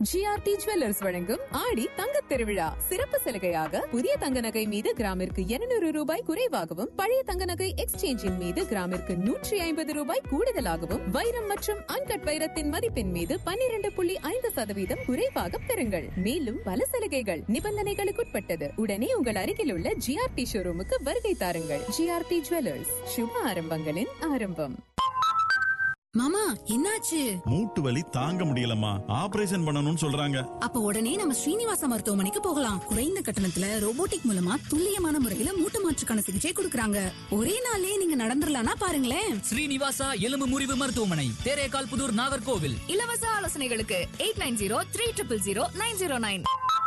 GRT jewellers வழங்கும் ஆடி தங்கத் திருவிழா சிறப்பு சலுகையாக புதிய தங்க நகை மீது கிராமிற்கு 200 ரூபாய் குறைவாகவும் பழைய தங்க நகை எக்ஸ்சேஞ்சின் மீது கிராமிற்கு நூற்றி ஐம்பது ரூபாய் கூடுதலாகவும் வைரம் மற்றும் அன்கட் வைரத்தின் மதிப்பின் மீது 12.5% புள்ளி ஐந்து சதவீதம் குறைவாக பெறுங்கள் மேலும் பல சலுகைகள் நிபந்தனைகளுக்குட்பட்டது உடனே உங்கள் அருகில் உள்ள ஜிஆர்டி ஷோரூமுக்கு வருகை தாருங்கள் ஜிஆர்டி ஜுவல்லர்ஸ் சுப ஆரம்பங்களின் ஆரம்பம் மாமா என்னாச்சு மூட்டு வலி தாங்க முடியலம்மா ஆபரேஷன் பண்ணணும்னு சொல்றாங்க அப்ப உடனே நம்ம ஸ்ரீனிவாச மருத்துவமனைக்கு போகலாம் குறைந்த கட்டணத்துல ரோபோட்டிக் மூலமா துல்லியமான முறையில மூட்டு மாற்றுக்கான சிகிச்சை கொடுக்கறாங்க ஒரே நாள்லயே நீங்க நடந்துடலாம்னா பாருங்களேன் ஸ்ரீனிவாசா எலும்பு முறிவு மருத்துவமனை தேரேகால் புதூர் நாகர்கோவில் இலவச ஆலோசனைகளுக்கு eight nine zero three triple zero nine zero nine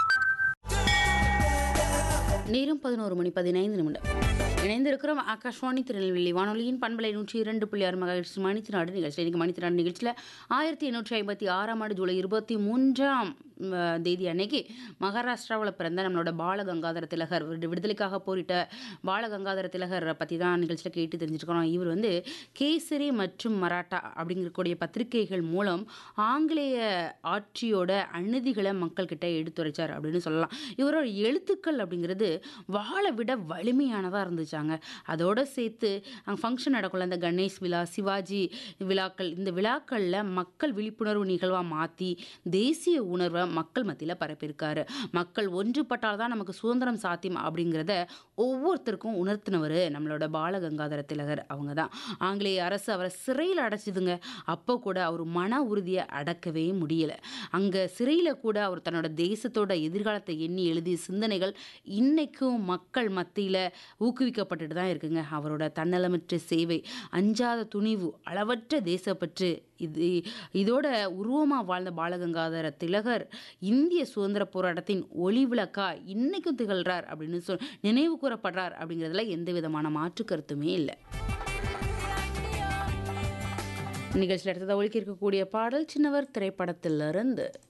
நேரம் பதினோரு மணி பதினைந்து நிமிடம் இணைந்திருக்கிறோம் ஆகாஷ்வாணி திருநெல்வேலி வானொலியின் பண்பலை நூற்றி இரண்டு புள்ளி ஆறு மகிழ்ச்சி மணித்திராடு நிகழ்ச்சி இன்னைக்கு மணித்திராடு நிகழ்ச்சியில் ஆயிரத்தி எண்ணூற்றி ஐம்பத்தி ஆறாம் ஆண்டு ஜூலை இருபத்தி மூன்றாம் அஹ், தேதி அன்னைக்கு மகாராஷ்டிராவில் பிறந்த நம்மளோட பாலகங்காதர திலகர் விடு- விடுதலைக்காக போரிட்ட பாலகங்காதர திலகர் பற்றி தான் நிகழ்ச்சியில் கேட்டு தெரிஞ்சுக்கிறோம் இவர் வந்து கேசரி மற்றும் மராட்டா அப்படிங்கக்கூடிய பத்திரிகைகள் மூலம் ஆங்கிலேய ஆட்சியோட அநீதிகளை மக்கள்கிட்ட எடுத்துரைச்சார் அப்படின்னு சொல்லலாம் இவரோட எழுத்துக்கள் அப்படிங்கிறது வாழை விட வலிமையானதாக இருந்துச்சாங்க அதோட சேர்த்து அங்கே ஃபங்க்ஷன் நடக்கும்ல இந்த கணேஷ் விழா சிவாஜி விழாக்கள் இந்த விழாக்களில் மக்கள் விழிப்புணர்வு நிகழ்வாக மாற்றி தேசிய உணர்வை மக்கள் மத்தியில் பரப்பியிருக்காரு மக்கள் ஒன்றுபட்டால் தான் நமக்கு சுதந்திரம் சாத்தியம் அப்படிங்கிறத ஒவ்வொருத்தருக்கும் உணர்த்தினவர் நம்மளோட பாலகங்காதர திலகர் அவங்க தான் ஆங்கிலேய அரசு அவரை சிறையில் அடைச்சிதுங்க அப்போ கூட அவர் மன உறுதியை அடக்கவே முடியலை அங்கே சிறையில் கூட அவர் தன்னோட தேசத்தோட எதிர்காலத்தை எண்ணி எழுதிய சிந்தனைகள் இன்னைக்கும் மக்கள் மத்தியில் ஊக்குவிக்கப்பட்டுட்டு தான் இருக்குங்க அவரோட தன்னலமற்ற சேவை அஞ்சாத துணிவு அளவற்ற தேசப்பற்று இது இதோட உருவமாக வாழ்ந்த பாலகங்காதர திலகர் இந்திய சுதந்திர போராட்டத்தின் ஒளி விளக்கா இன்னைக்கும் திகழ்றார் அப்படின்னு சொல் நினைவு கூறப்படுறார் அப்படிங்கிறதுல எந்த விதமான மாற்று கருத்துமே இல்லை நிகழ்ச்சியில் அடுத்ததாக ஒழிக்க இருக்கக்கூடிய பாடல் சின்னவர் திரைப்படத்திலிருந்து